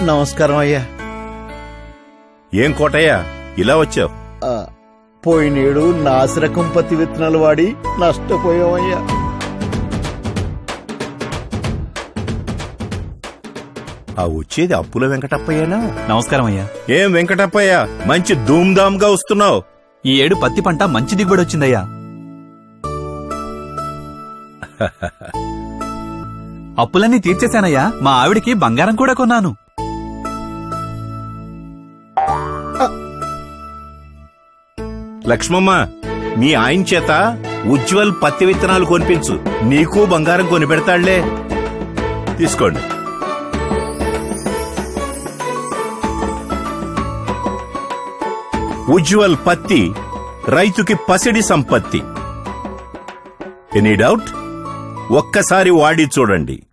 నమస్కారం అయ్యా ఏం కోటయ్య ఇలా వచ్చావు ఆ, పోయినేడు నాసిరకం పత్తి విత్తనాలు వాడి నష్టపోయామయ్యా ఆ వచ్చేది అప్పుల వెంకటప్పయ్యనా నమస్కారం అయ్యా ఏం వెంకటప్పయ్య మంచి ధూమ్ధామ్ గా వస్తున్నావు ఈ ఏడు పత్తి పంట మంచి దిగుబడి వచ్చిందయ్యా అప్పులన్నీ తీర్చేశానయ్యా మా ఆవిడికి బంగారం కూడా కొన్నాను లక్ష్మమ్మ మీ ఆయన చేత ఉజ్వల్ పత్తి విత్తనాలు కొనిపించు నీకు బంగారం కొని పెడతాళ్లే తీసుకోండి ఉజ్వల్ పత్తి రైతుకి పసిడి సంపత్తి ఎనీ డౌట్ ఒక్కసారి వాడి చూడండి